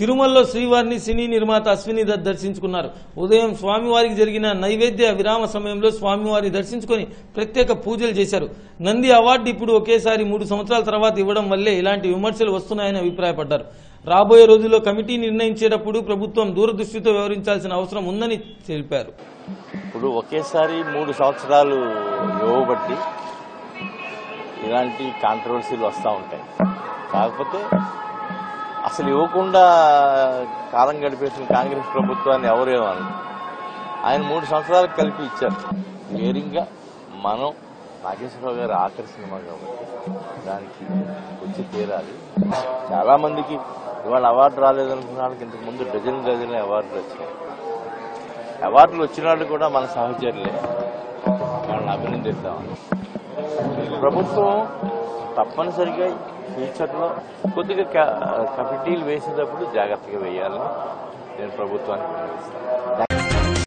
తిరుమలలో శ్రీవారిని సినీ నిర్మాత అశ్విని దత్ దర్శించుకున్నారు ఉదయం స్వామివారికి జరిగిన నైవేద్య విరామ సమయంలో స్వామివారిని దర్శించుకొని ప్రత్యేక పూజలు చేశారు నంది అవార్డు ఇప్పుడు ఒకేసారి మూడు సంవత్సరాల తర్వాత ఇవ్వడం వల్లే ఇలాంటి విమర్శలు వస్తున్నాయని అభిప్రాయపడ్డారు రాబోయే రోజుల్లో కమిటీ నిర్ణయించేటప్పుడు ప్రభుత్వం దూరదృష్టితో వ్యవహరించాల్సిన అవసరం ఉందని తెలిపారు ఇప్పుడు ఒకేసారి మూడు సంవత్సరాలు ఇవ్వబట్టి ఇలాంటి కాంట్రవర్సీలు వస్తూ ఉంటాయి కాకపోతే అసలు ఇవ్వకుండా కాలం గడిపేసిన కాంగ్రెస్ ప్రభుత్వాన్ని ఎవరేమన్నారు ఆయన మూడు సంవత్సరాలకు కలిపి ఇచ్చారు వేరింగ్గా మనం నాగేశ్వరరావు గారి ఆఖరి సినిమా కాబట్టి దానికి వచ్చి తీరాలి చాలా మందికి ఇవాళ అవార్డు రాలేదనుకున్న వాళ్ళకి ఇంతకు ముందు డజన్ డజన్ అవార్డులు వచ్చాయి అవార్డులు వచ్చిన వాళ్ళు కూడా మన సహచరులే వాళ్ళని అభినందిద్దాం ప్రభుత్వం తప్పనిసరిగా ఫ్యూచర్లో కొద్దిగా క- కమిటీలు వేసేటప్పుడు జాగ్రత్తగా వేయాలని నేను ప్రభుత్వానికి విన్నవిస్తాను